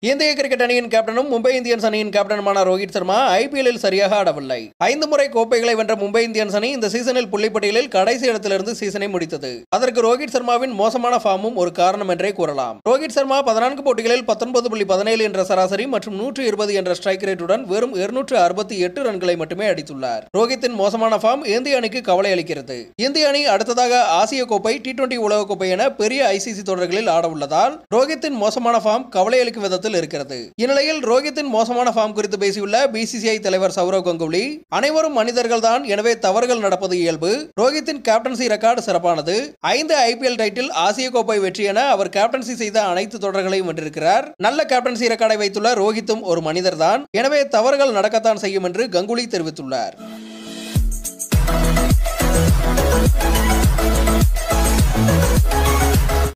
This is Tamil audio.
இந்திய கிரிக்கெட் அணியின் கேப்டனும் மும்பை இந்தியன்ஸ் அணியின் கேப்டனுமான ரோஹித் சர்மா ஐபிஎல்லில் சரியாக ஆடவில்லை ஐந்து முறை கோப்பைகளை வென்ற மும்பை இந்தியன்ஸ் அணி இந்த சீசனில் புள்ளிப்பட்டியலில் கடைசி இடத்திலிருந்து சீசனை முடித்தது அதற்கு ரோஹித் சர்மாவின் மோசமான ஃபார்மும் ஒரு காரணம் என்றே கூறலாம் ரோஹித் சர்மா பதினான்கு போட்டிகளில் பத்தொன்பது புள்ளி பதினேழு என்ற சராசரி மற்றும் நூற்று இருபது என்ற ஸ்ட்ரைக் ரேட்டுடன் வெறும் இருநூற்று அறுபத்தி எட்டு ரன்களை மட்டுமே அடித்துள்ளார் ரோஹித்தின் மோசமான ஃபார்ம் இந்திய அணிக்கு கவலை அளிக்கிறது இந்திய அணி அடுத்ததாக ஆசிய கோப்பை டி டுவெண்டி உலகக்கோப்பை என பெரிய ஐசிசி தொடர்களில் ஆட உள்ளதால் ரோஹித்தின் மோசமான ஃபார்ம் கவலை அளிக்கும் விதத்தில் இருக்கிறது இந்நிலையில் ரோஹித்தின் மோசமான ஃபார்ம் குறித்து பேசியுள்ள பிசிசிஐ தலைவர் சௌரவ் கங்குலி அனைவரும் மனிதர்கள் தான் எனவே தவறுகள் நடப்பது இயல்பு ரோஹித்தின் கேப்டன்சி ரெக்கார்டு சிறப்பானது ஐந்து ஐபிஎல் டைட்டில் ஆசிய கோப்பை வெற்றி என அவர் கேப்டன்சி செய்த அனைத்து தொடர்களையும் வென்றிருக்கிறார் நல்ல கேப்டன்சி ரெக்கார்டை வைத்துள்ள ரோஹித்தும் ஒரு மனிதர்தான் எனவே தவறுகள் நடக்கத்தான் செய்யும் என்று கங்குலி தெரிவித்துள்ளார்